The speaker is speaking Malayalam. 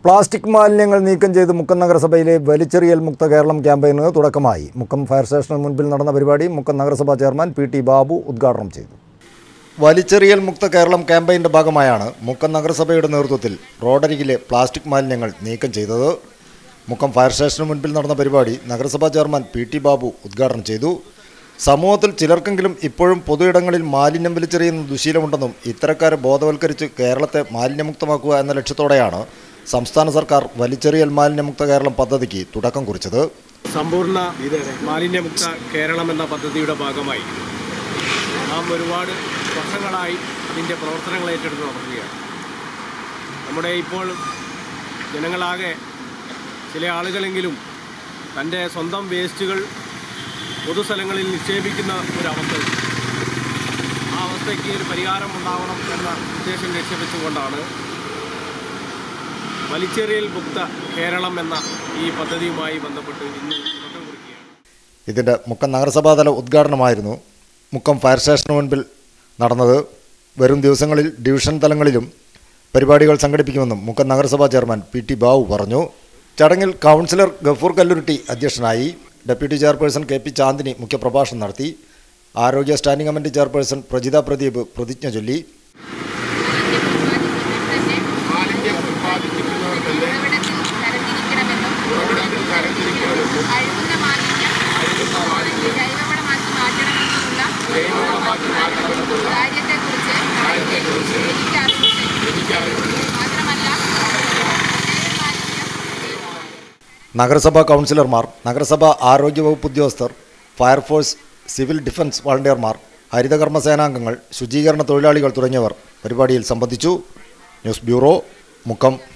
പ്ലാസ്റ്റിക് മാലിന്യങ്ങൾ നീക്കം ചെയ്ത് മുക്കം നഗരസഭയിലെ വലിച്ചെറിയൽ മുക്ത കേരളം ക്യാമ്പയിന് തുടക്കമായി മുക്കം ഫയർ സ്റ്റേഷന് മുൻപിൽ നടന്ന പരിപാടി മുക്കം നഗരസഭാ ചെയർമാൻ പി ടി ബാബു ഉദ്ഘാടനം ചെയ്തു വലിച്ചെറിയൽ മുക്ത കേരളം ക്യാമ്പയിൻ്റെ ഭാഗമായാണ് മുക്കം നഗരസഭയുടെ നേതൃത്വത്തിൽ റോഡരികിലെ പ്ലാസ്റ്റിക് മാലിന്യങ്ങൾ നീക്കം ചെയ്തത് മുക്കം ഫയർ സ്റ്റേഷന് മുൻപിൽ നടന്ന പരിപാടി നഗരസഭാ ചെയർമാൻ പി ടി ബാബു ഉദ്ഘാടനം ചെയ്തു സമൂഹത്തിൽ ചിലർക്കെങ്കിലും ഇപ്പോഴും പൊതുയിടങ്ങളിൽ മാലിന്യം വലിച്ചെറിയുന്ന ദുശീലമുണ്ടെന്നും ഇത്തരക്കാരെ ബോധവൽക്കരിച്ച് കേരളത്തെ മാലിന്യമുക്തമാക്കുക എന്ന ലക്ഷ്യത്തോടെയാണ് സംസ്ഥാന സർക്കാർ വലിച്ചെറിയൽ മാലിന്യമുക്ത കേരളം പദ്ധതിക്ക് തുടക്കം കുറിച്ചത് സമ്പൂർണ്ണ മാലിന്യമുക്ത കേരളം എന്ന പദ്ധതിയുടെ ഭാഗമായി നാം ഒരുപാട് വർഷങ്ങളായി അതിൻ്റെ പ്രവർത്തനങ്ങൾ ഏറ്റെടുത്ത് നടക്കുകയാണ് നമ്മുടെ ഇപ്പോൾ ജനങ്ങളാകെ ചില ആളുകളെങ്കിലും തൻ്റെ സ്വന്തം വേസ്റ്റുകൾ പൊതുസ്ഥലങ്ങളിൽ നിക്ഷേപിക്കുന്ന ഒരവസ്ഥയുണ്ട് ആ അവസ്ഥയ്ക്ക് ഒരു പരിഹാരം ഉണ്ടാവണം എന്ന ഉദ്ദേശം ലക്ഷ്യം വെച്ചുകൊണ്ടാണ് വലിച്ചെറിയൽ മുക്ത കേരളം എന്ന ഈ പദ്ധതിയുമായി ബന്ധപ്പെട്ട് ഇന്ന് തുടക്കം കുറിക്കുകയാണ് ഇതിൻ്റെ മുക്കം നഗരസഭാതല ഉദ്ഘാടനമായിരുന്നു മുക്കം ഫയർ സ്റ്റേഷന് മുൻപിൽ നടന്നത് വരും ദിവസങ്ങളിൽ ഡിവിഷൻ തലങ്ങളിലും പരിപാടികൾ സംഘടിപ്പിക്കുമെന്നും മുക്കം നഗരസഭാ ചെയർമാൻ പി ടി ബാബു പറഞ്ഞു ചടങ്ങിൽ കൗൺസിലർ ഗഫൂർ കല്ലുരുട്ടി അധ്യക്ഷനായി deputy chairperson K P Chandini മുഖ്യപ്രഭാഷണം നടത്തി ആരോഗ്യ standing committee chairperson Prajitha Pradeep പ്രതിജ്ഞ ചൊല്ലി മാലിന്യം ഉത്പാദിപ്പിക്കുന്നവർ തന്നെ ഉറവിടത്തിൽ തരംതിരിക്കണമെന്നും അഴുകുന്ന മാലിന്യം ജൈവവളമാക്കി മാറ്റണമെന്നുമുള്ള കാര്യത്തെക്കുറിച്ച് എനിക്ക് അറിവുണ്ട് മാത്രമല്ല മാലിന്യം നഗരസഭാ കൗൺസിലർമാർ നഗരസഭാ ആരോഗ്യവകുപ്പ് ഉദ്യോഗസ്ഥർ ഫയർഫോഴ്സ് സിവിൽ ഡിഫൻസ് വളണ്ടിയർമാർ ഹരിതകർമ്മ സേനാംഗങ്ങൾ ശുചീകരണ തൊഴിലാളികൾ തുടങ്ങിയവർ പരിപാടിയിൽ സംബന്ധിച്ചു ന്യൂസ് ബ്യൂറോ മുക്കം